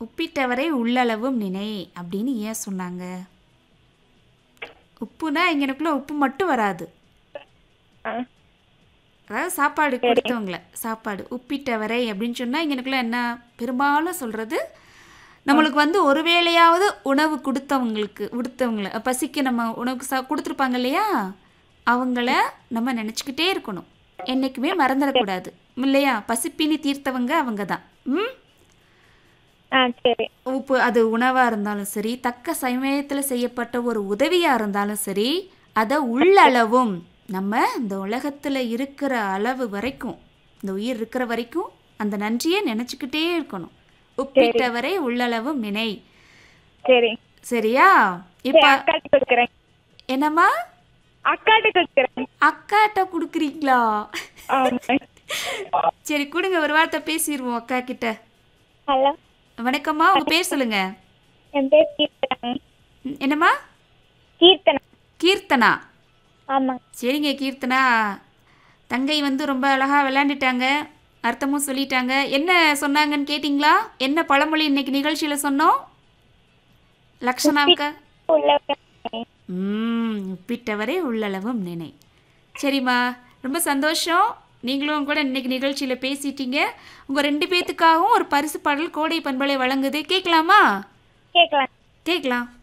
உப்பிட்டவரை உள்ளளவும் நினை அப்படின்னு ஏன் சொன்னாங்க உப்புனா இங்கனக்குள்ள உப்பு மட்டும் வராது ஆ அதாவது சாப்பாடு கொடுத்தவங்கள சாப்பாடு உப்பிட்டவரை அப்படின்னு சொன்னால் இங்கனக்குள்ள என்ன பெரும்பாலும் சொல்கிறது நம்மளுக்கு வந்து ஒரு வேளையாவது உணவு கொடுத்தவங்களுக்கு கொடுத்தவங்கள பசிக்கு நம்ம உணவுக்கு சா கொடுத்துருப்பாங்க இல்லையா அவங்கள நம்ம நினச்சிக்கிட்டே இருக்கணும் என்றைக்குமே மறந்துடக்கூடாது இல்லையா பசிப்பினி தீர்த்தவங்க அவங்க தான் ம் ஆ சரி உப்பு அது உணவாக இருந்தாலும் சரி தக்க சமயத்தில் செய்யப்பட்ட ஒரு உதவியாக இருந்தாலும் சரி அதை உள்ளளவும் நம்ம இந்த உலகத்தில் இருக்கிற அளவு வரைக்கும் இந்த உயிர் இருக்கிற வரைக்கும் அந்த நன்றியை நினச்சிக்கிட்டே இருக்கணும் உப்பிட்டவரை உள்ளளவும் நினை சரி சரியா சரி, இப்போ அக்காட்ட கொடுக்குறேன் என்னம்மா அக்காட்ட கொடுக்குறேன் அக்காட்ட கொடுக்குறீங்களா ஆமா சரி கொடுங்க ஒரு வார்த்தை பேசிடுவோம் அக்கா கிட்ட ஹலோ வணக்கம்மா உங்கள் பேர் சொல்லுங்க என் பேர் கீர்த்தனா ம், என்னம்மா கீர்த்தனா கீர்த்தனா ஆமாங்க சரிங்க கீர்த்தனா தங்கை வந்து ரொம்ப அழகாக விளையாண்டுட்டாங்க அர்த்தமும் சொல்லிட்டாங்க என்ன சொன்னாங்கன்னு கேட்டிங்களா என்ன பழமொழி இன்னைக்கு நிகழ்ச்சியில் சொன்னோம் லக்ஷனாவுக்கு உள்ள ம் உப்பிட்டவரே உள்ளளவும் நினை சரிம்மா ரொம்ப சந்தோஷம் நீங்களும் கூட இன்னைக்கு நிகழ்ச்சியில் பேசிட்டீங்க உங்கள் ரெண்டு பேத்துக்காகவும் ஒரு பரிசு பாடல் கோடை பண்பலை வழங்குது கேட்கலாமா கேட்கலாம் கேட்கலாம்